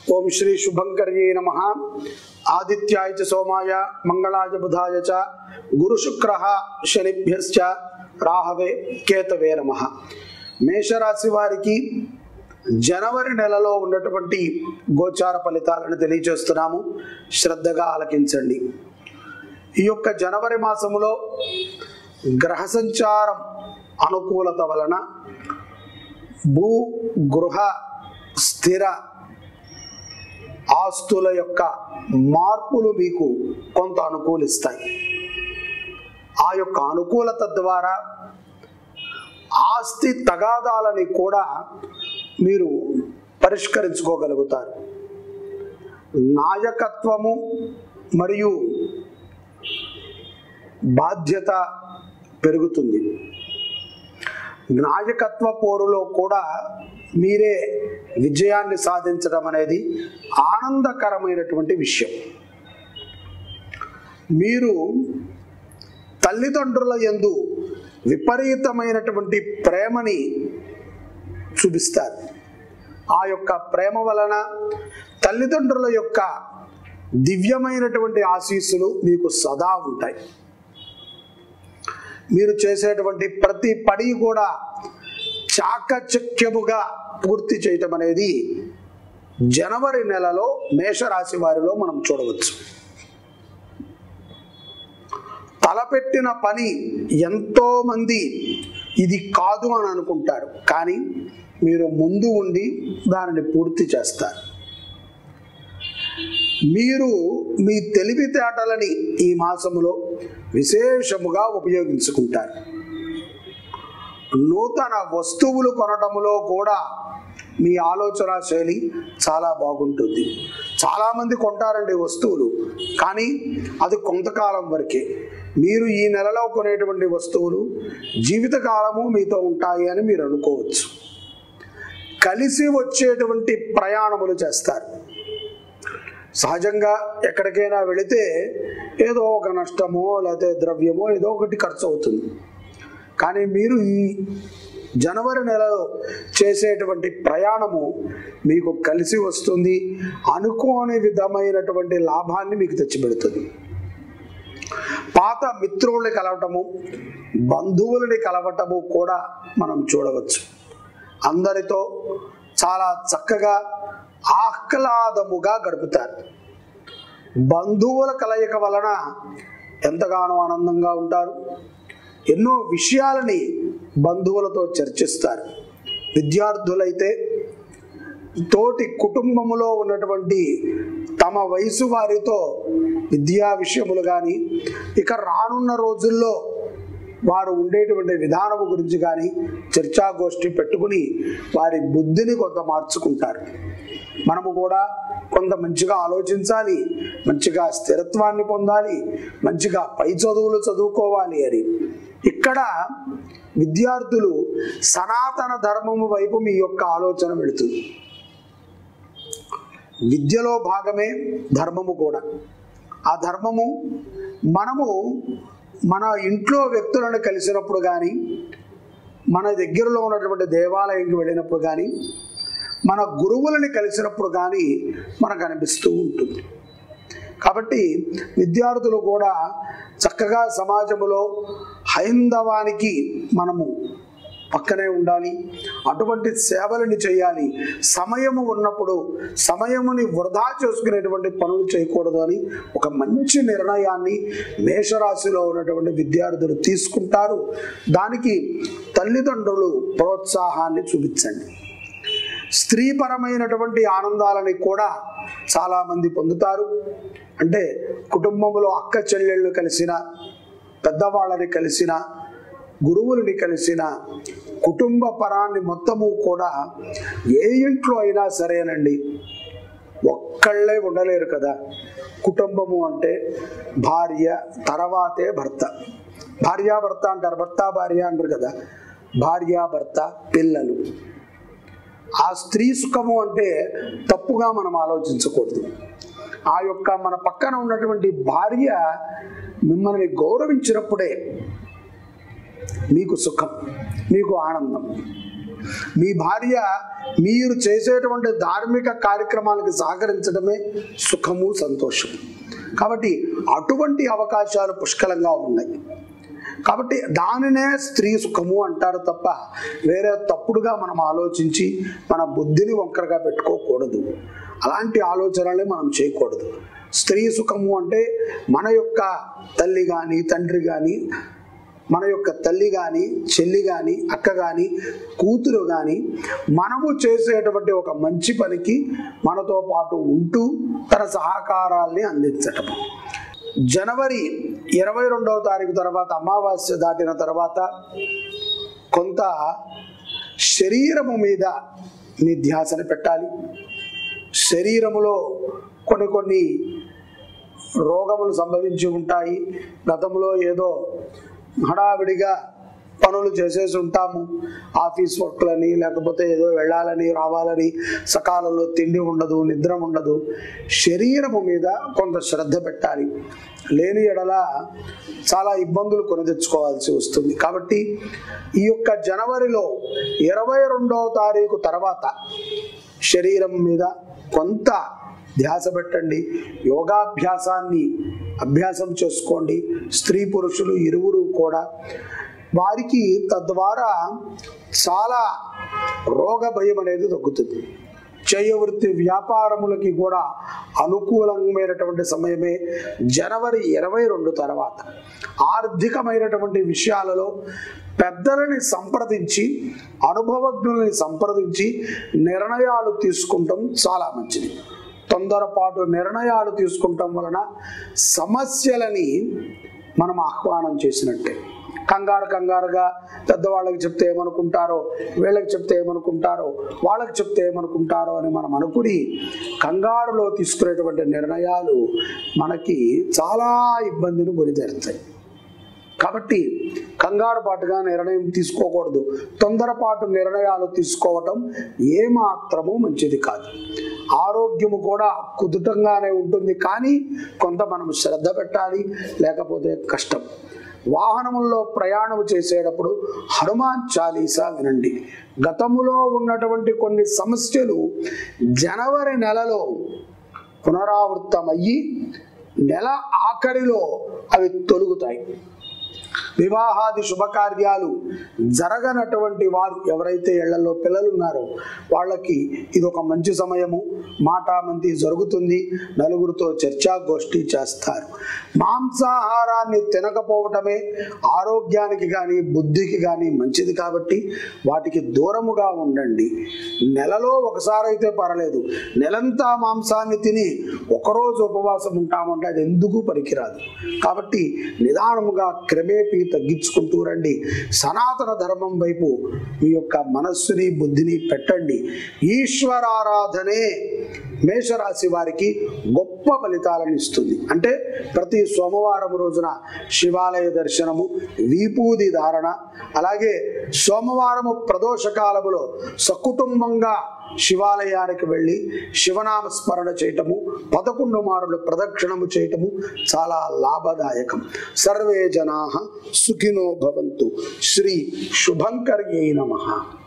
ఓం శ్రీ శుభంకర్యే నమ ఆదిత్యాయ చ సోమాయ మంగళాయ బుధాయ చ గురు శుక్ర శనిభ్యశ్చ రాహవే కేతవే నమ మేషరాశి వారికి జనవరి నెలలో ఉన్నటువంటి గోచార ఫలితాలను తెలియజేస్తున్నాము శ్రద్ధగా ఆలకించండి ఈ యొక్క జనవరి మాసములో గ్రహ సంచారం అనుకూలత వలన భూ గృహ స్థిర ఆస్తుల యొక్క మార్పులు మీకు కొంత అనుకూలిస్తాయి ఆ యొక్క అనుకూలత ద్వారా ఆస్తి తగాదాలని కూడా మీరు పరిష్కరించుకోగలుగుతారు నాయకత్వము మరియు బాధ్యత పెరుగుతుంది నాయకత్వ పోరులో కూడా మీరే విజయాన్ని సాధించడం అనేది ఆనందకరమైనటువంటి విషయం మీరు తల్లిదండ్రుల యందు విపరీతమైనటువంటి ప్రేమని చూపిస్తారు ఆ యొక్క ప్రేమ వలన తల్లిదండ్రుల యొక్క దివ్యమైనటువంటి ఆశీస్సులు మీకు సదా ఉంటాయి మీరు చేసేటువంటి ప్రతి పని కూడా చాకచక్యముగా పూర్తి చేయటం అనేది జనవరి నెలలో మేషరాశి వారిలో మనం చూడవచ్చు తలపెట్టిన పని ఎంతో మంది ఇది కాదు అని అనుకుంటారు కానీ మీరు ముందు ఉండి దానిని పూర్తి చేస్తారు మీరు మీ తెలివితేటలని ఈ మాసములో విశేషముగా ఉపయోగించుకుంటారు నూతన వస్తువులు కొనటములో కూడా మీ ఆలోచన శైలి చాలా బాగుంటుంది చాలామంది కొంటారండి వస్తువులు కానీ అది కొంతకాలం వరకే మీరు ఈ నెలలో కొనేటువంటి వస్తువులు జీవితకాలము మీతో ఉంటాయి అని మీరు అనుకోవచ్చు కలిసి వచ్చేటువంటి ప్రయాణములు చేస్తారు సహజంగా ఎక్కడికైనా వెళితే ఏదో ఒక నష్టమో లేకపోతే ద్రవ్యమో ఏదో ఒకటి ఖర్చు అవుతుంది కానీ మీరు ఈ జనవరి నెలలో చేసేటువంటి ప్రయాణము మీకు కలిసి వస్తుంది అనుకోని విధమైనటువంటి లాభాన్ని మీకు తెచ్చిపెడుతుంది పాత మిత్రుల్ని కలవటము బంధువులని కలవటము కూడా మనం చూడవచ్చు అందరితో చాలా చక్కగా ఆహ్లాదముగా గడుపుతారు బంధువుల కలయిక వలన ఎంతగానో ఆనందంగా ఉంటారు ఎన్నో విషయాలని బంధువులతో చర్చిస్తారు విద్యార్థులైతే తోటి కుటుంబములో ఉన్నటువంటి తమ వయసు వారితో విద్యా విషయములు కానీ ఇక రానున్న రోజుల్లో వారు ఉండేటువంటి విధానము గురించి కానీ చర్చాగోష్ఠి పెట్టుకుని వారి బుద్ధిని కొంత మార్చుకుంటారు మనము కూడా కొంత మంచిగా ఆలోచించాలి మంచిగా స్థిరత్వాన్ని పొందాలి మంచిగా పై చదువులు చదువుకోవాలి అని ఇక్కడ విద్యార్థులు సనాతన ధర్మము వైపు మీ యొక్క ఆలోచన వెళుతుంది విద్యలో భాగమే ధర్మము కూడా ఆ ధర్మము మనము మన ఇంట్లో వ్యక్తులను కలిసినప్పుడు కానీ మన దగ్గరలో ఉన్నటువంటి దేవాలయంకి వెళ్ళినప్పుడు కానీ మన గురువులని కలిసినప్పుడు కానీ మనకు అనిపిస్తూ ఉంటుంది కాబట్టి విద్యార్థులు కూడా చక్కగా సమాజంలో హైందవానికి మనము పక్కనే ఉండాలి అటువంటి సేవలని చేయాలి సమయము ఉన్నప్పుడు సమయముని వృధా చేసుకునేటువంటి పనులు చేయకూడదు అని ఒక మంచి నిర్ణయాన్ని మేషరాశిలో ఉన్నటువంటి విద్యార్థులు తీసుకుంటారు దానికి తల్లిదండ్రులు ప్రోత్సాహాన్ని చూపించండి స్త్రీపరమైనటువంటి ఆనందాలని కూడా చాలామంది పొందుతారు అంటే కుటుంబంలో అక్క చెల్లెళ్ళు కలిసిన పెద్దవాళ్ళని కలిసిన గురువులని కలిసిన కుటుంబ పరాన్ని మొత్తము కూడా ఏ ఇంట్లో అయినా సరేనండి ఒక్కళ్ళే ఉండలేరు కదా కుటుంబము అంటే భార్య తర్వాతే భర్త భార్యాభర్త అంటారు భర్త భార్య అంటారు కదా భార్య భర్త పిల్లలు ఆ స్త్రీ సుఖము అంటే తప్పుగా మనం ఆలోచించకూడదు ఆ యొక్క మన పక్కన ఉన్నటువంటి భార్య మిమ్మల్ని గౌరవించినప్పుడే మీకు సుఖం మీకు ఆనందం మీ భార్య మీరు చేసేటువంటి ధార్మిక కార్యక్రమాలకు సహకరించడమే సుఖము సంతోషం కాబట్టి అటువంటి అవకాశాలు పుష్కలంగా ఉన్నాయి కాబట్టి దానినే స్త్రీ సుఖము అంటారు తప్ప వేరే తప్పుడుగా మనం ఆలోచించి మన బుద్ధిని వంకరగా పెట్టుకోకూడదు అలాంటి ఆలోచనలే మనం చేయకూడదు స్త్రీ సుఖము అంటే మన యొక్క తల్లి కానీ తండ్రి కానీ మన యొక్క తల్లి కానీ చెల్లి కానీ అక్క కానీ కూతురు కానీ మనము చేసేటువంటి ఒక మంచి పనికి మనతో పాటు ఉంటూ తన సహకారాల్ని అందించటం జనవరి ఇరవై రెండవ తారీఖు తర్వాత అమావాస్య దాటిన తర్వాత కొంత శరీరము మీద మీ ధ్యాసను పెట్టాలి శరీరములో కొన్ని కొన్ని రోగములు సంభవించి ఉంటాయి గతంలో ఏదో హడావిడిగా పనులు చేసేసి ఉంటాము ఆఫీస్ వర్క్లని లేకపోతే ఏదో వెళ్ళాలని రావాలని సకాలంలో తిండి ఉండదు నిద్ర ఉండదు శరీరము మీద కొంత శ్రద్ధ పెట్టాలి లేని ఎడల చాలా ఇబ్బందులు కొని తెచ్చుకోవాల్సి వస్తుంది కాబట్టి ఈ యొక్క జనవరిలో ఇరవై రెండవ తారీఖు తర్వాత శరీరం మీద కొంత ధ్యాస పెట్టండి యోగాభ్యాసాన్ని అభ్యాసం చేసుకోండి స్త్రీ పురుషులు ఇరువురు కూడా వారికి తద్వారా చాలా రోగ భయం అనేది తగ్గుతుంది చేయవృత్తి వ్యాపారములకి కూడా అనుకూలమైనటువంటి సమయమే జనవరి ఇరవై రెండు తర్వాత ఆర్థికమైనటువంటి విషయాలలో పెద్దలని సంప్రదించి అనుభవజ్ఞుల్ని సంప్రదించి నిర్ణయాలు తీసుకుంటాం చాలా మంచిది తొందరపాటు నిర్ణయాలు తీసుకుంటాం వలన సమస్యలని మనం ఆహ్వానం చేసినట్టే కంగారు కంగారుగా పెద్దవాళ్ళకి చెప్తే ఏమనుకుంటారో వీళ్ళకి చెప్తే ఏమనుకుంటారో వాళ్ళకి చెప్తే ఏమనుకుంటారో అని మనం అనుకుని కంగారులో తీసుకునేటువంటి నిర్ణయాలు మనకి చాలా ఇబ్బందిని గురితెరుతాయి కాబట్టి కంగారు పాటుగా నిర్ణయం తీసుకోకూడదు తొందరపాటు నిర్ణయాలు తీసుకోవటం ఏమాత్రము మంచిది కాదు ఆరోగ్యము కూడా కుదుటంగానే ఉంటుంది కానీ కొంత మనం శ్రద్ధ పెట్టాలి లేకపోతే కష్టం వాహనముల్లో ప్రయాణం చేసేటప్పుడు హనుమాన్ చాలీసా వినండి గతములో ఉన్నటువంటి కొన్ని సమస్యలు జనవరి నెలలో పునరావృతమయ్యి నెల ఆఖరిలో అవి తొలుగుతాయి వివాహాది శుభకార్యాలు జరగనటువంటి వారు ఎవరైతే ఇళ్లలో పిల్లలు ఉన్నారో వాళ్ళకి ఇది ఒక మంచి సమయము మాటామంతి జరుగుతుంది నలుగురితో చర్చాగోష్ఠి చేస్తారు మాంసాహారాన్ని తినకపోవటమే ఆరోగ్యానికి కానీ బుద్ధికి కానీ మంచిది కాబట్టి వాటికి దూరముగా ఉండండి నెలలో ఒకసారి అయితే పర్లేదు నెలంతా మాంసాన్ని తిని ఒకరోజు ఉపవాసం ఉంటామంటే అది ఎందుకు పనికిరాదు కాబట్టి నిదానముగా క్రమేపీ తగ్గించుకుంటూ రండి సనాతన ధర్మం వైపు మీ యొక్క మనస్సుని బుద్ధిని పెట్టండి ఈశ్వరారాధనే మేషరాశి వారికి గొప్ప ఫలితాలను ఇస్తుంది అంటే ప్రతి సోమవారం రోజున శివాలయ దర్శనము వీపూది ధారణ అలాగే సోమవారము ప్రదోష కాలములో సకుటుంబంగా శివాలయానికి వెళ్ళి శివనామ స్మరణ చేయటము పదకొండు మారులు ప్రదక్షిణము చేయటము చాలా లాభదాయకం సర్వే జనా సుఖినో భవంతు శ్రీ శుభంకర్యై నమః